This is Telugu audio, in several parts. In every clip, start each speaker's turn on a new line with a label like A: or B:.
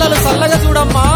A: కష్టాలు చల్లగా చూడమ్మా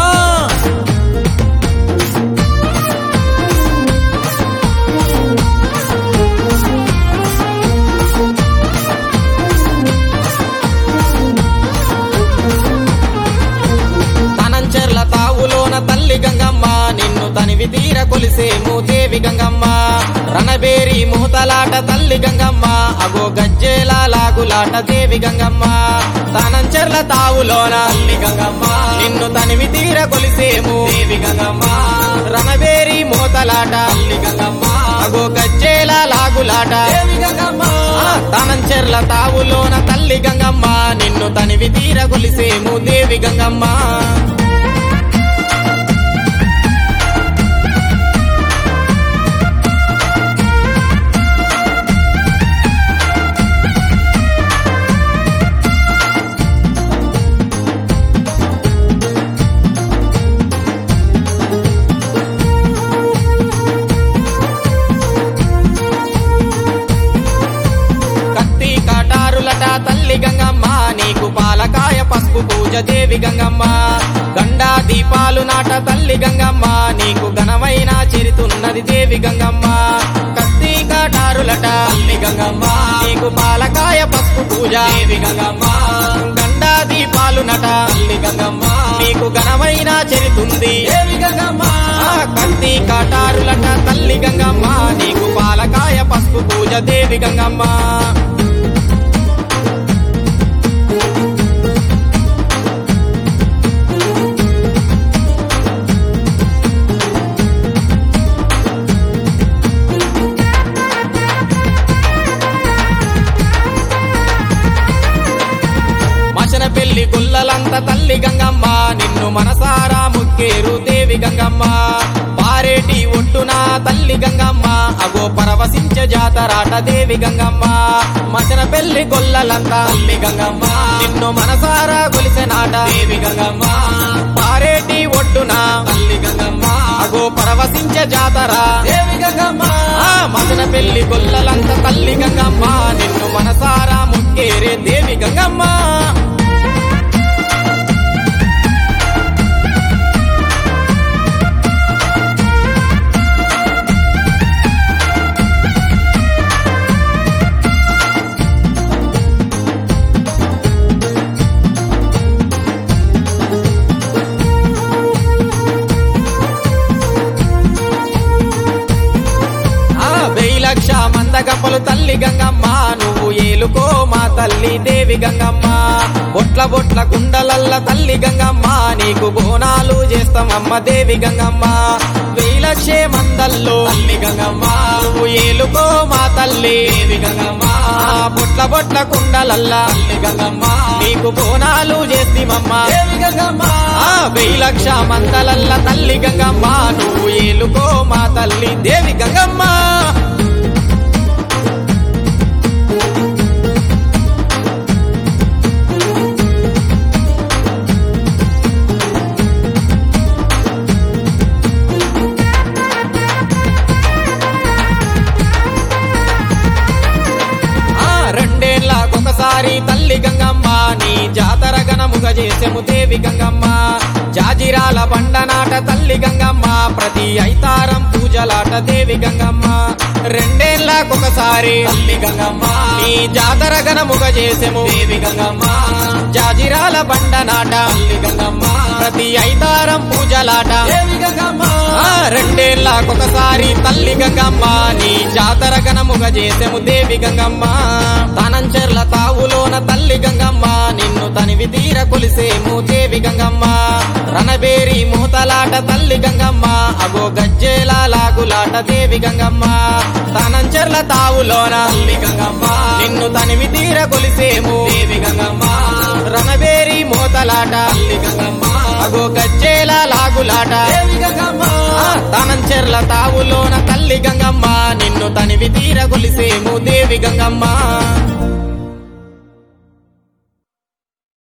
A: తనంచెర్ల తావులోన తల్లి గంగమ్మ నిన్ను తనివి తీర కొలిసేము దేవి గంగమ్మ రణబేరి మూతలాట తల్లి గంగమ్మ అగో గజ్జేల లాగులాట దేవి గంగమ్మ తనంచెర్ల తావులోన తల్లి గంగమ్మ నిన్ను తనివి తీర కొలిసేము దేవి గంగమ్మ రణబేరి మూతలాట తల్లి గంగమ్మ అగో గజ్జేల లాగులాట దేవి గంగమ్మ తనంచెర్ల తావులోన తల్లి గంగమ్మ నిన్ను తనివి తీర కొలిసేము దేవి గంగమ్మ కత్తి కాటారులట తల్లి గంగమ్మ నీకు పాలకాయ పసుపు పూజ దేవి గంగమ్మ గండా దీపాలు నాట తల్లి గంగమ్మ నీకు ఘనమైన చెరుతున్నది దేవి గంగమ్మ కత్తి కాటారులట తల్లి గంగమ్మ నీకు పాలకాయ పసుపు పూజ దేవి గంగమ్మ గండా దీపాలు నట తల్లి గంగమ్మ నీకు ఘనమైన చెరుతుంది దేవి గంగమ్మ కత్తి కాటారులట తల్లి గంగమ్మ నీకు పాలకాయ పసుపు పూజ దేవి గంగమ్మ మచన పెళ్లి గుల్లలంత తల్లి గంగమ్మ నిన్ను మనసారా ముక్కేరు దేవి గంగమ్మ పారేటి ఒడ్డున తల్లి గంగమ్మ అగో పరవశించ జాతరాట దేవి గంగమ్మ మచన పెళ్లి గొల్లలంత తల్లి గంగమ్మ నిన్ను మనసారా కొలిసెనాట దేవి గంగమ్మ పారేటి ఒడ్డున తల్లి గంగమ్మ అగో పరవశించ జాతర దేవి గంగమ్మ మచన పెళ్లి గొల్లలంత తల్లి గంగమ్మ నిన్ను మనసారా ముక్కేరే దేవి గంగమ్మ ఆ వెయ్యి లక్ష మంద గంపలు తల్లి గంగమ్మ నువ్వు ఏలుకో మా తల్లి దేవి గంగమ్మ బొట్ల బొట్ల కుండలల్ల తల్లి గంగమ్మ నీకు బోనాలు చేస్తామమ్మ దేవి గంగమ్మ వెయ్యి లక్షే మందల్లో తల్లి గంగమ్మ నువ్వు ఏలుకో మా తల్లి దేవి గంగమ్మ బొట్ల బొట్ల కుండలల్ల తల్లి గంగమ్మ నీకు బోనాలు చేస్తామమ్మ దేవి గంగమ్మ వెయ్యి లక్ష మందలల్ల తల్లి గంగమ్మ నువ్వు ఏలుకో మా తల్లి దేవి గంగమ్మ ఆ రెండేళ్లకొకసారి తల్లి గంగమ్మ నీ జాతర గణముగ చేసెము దేవి గంగమ్మ జాజిరాల బండనాట తల్లి గంగమ్మ ప్రతి ఐతారం పూజలాట దేవి గంగమ్మ రెండేళ్లకొకసారి తల్లి గంగమ్మ నీ జాతర గణముగ చేసెము దేవి గంగమ్మ జాజిరాల బండనాట తల్లి గంగమ్మ ప్రతి ఐతారం పూజలాట దేవి గంగమ్మ రెండేళ్లకొకసారి తల్లి గంగమ్మ నీ జాతర గణముగ చేసెము దేవి గంగమ్మ తనంచెర్ల తావులోన తల్లి గంగమ్మ నిన్ను తనివి తీర కొలిసేము దేవి గంగమ్మ రణబేరి మూతలాట తల్లి గంగమ్మ అగో గజ్జేల లాగులాట దేవి గంగమ్మ తనంచెర్ల తావులోన తల్లి గంగమ్మ నిన్ను తనివి తీర కొలిసేము దేవి గంగమ్మ రణబేరి మూతలాట తల్లి గంగమ్మ అగో గజ్జేల లాగులాట దేవి గంగమ్మ తనంచెర్ల తావులోన తల్లి గంగమ్మ నిన్ను తనివి తీర కొలిసేము దేవి గంగమ్మ